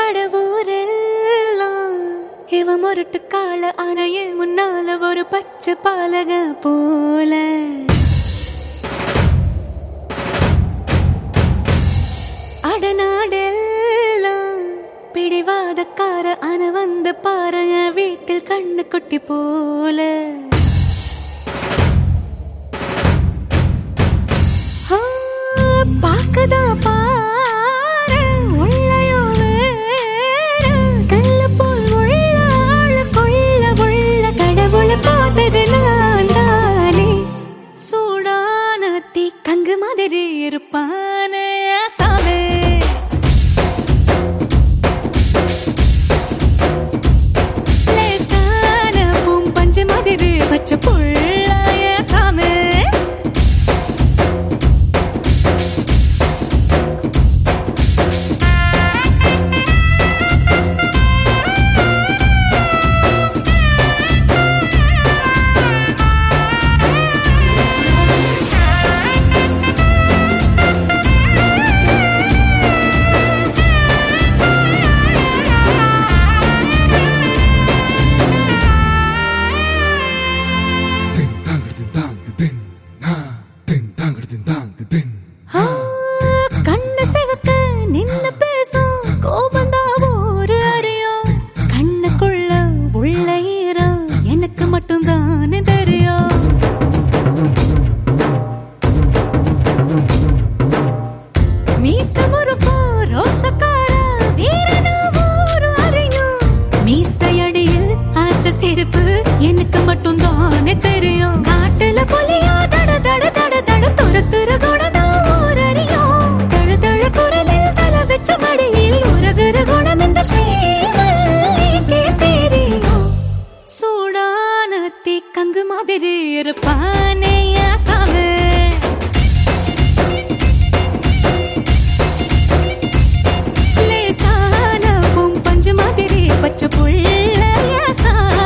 கடவுரெல்லாம் இவ முரட்டு கால அணைய முன்னால ஒரு பச்சை பாலக போல அடநாடெல்லாம் பிடிவாதக்கார அன வந்து பாருங்க வீட்டில் கண்ணு குட்டி போல ஆ, பாக்கதா பாரு உள்ளையோ வேற கல்லு போல் உள்ள ஆள கொள்ள உள்ள கடவுளை பார்த்தது நான் தானே சூடான தீ கங்கு மாதிரி இருப்பானே சாமே லேசான பூம் பஞ்சு மாதிரி பச்சை புள்ளாய சாமே Ding dang ding dang ding na ding dang ding dang ding ஆ, கண்ணு சிவக்க நின்னு பேசும் கோபந்தான் ஒரு அறியும் கண்ணுக்குள்ள உள்ள ஈரம் எனக்கு மட்டும் தானே தெரியும் மீச முறுக்கோ ரோசக்கார வீரனா ஊரு அறியும் மீசையடியில் ஆசை சிரிப்பு எனக்கு மட்டும் தானே தெரியும் காட்டுல புலியா தட தட தட தட துரத்துற கூட நான் ஊரறியும் தழு தழு குரலில் தலை வச்ச மடியில் உருகுற குணம் இந்த சேவல்லிக்கே தெரியும் சூடான தீக்கங்கு மாதிரி இருப்பானே ஆசாமே லேசான பூம் பஞ்சு மாதிரி பச்சை புள்ள சாமி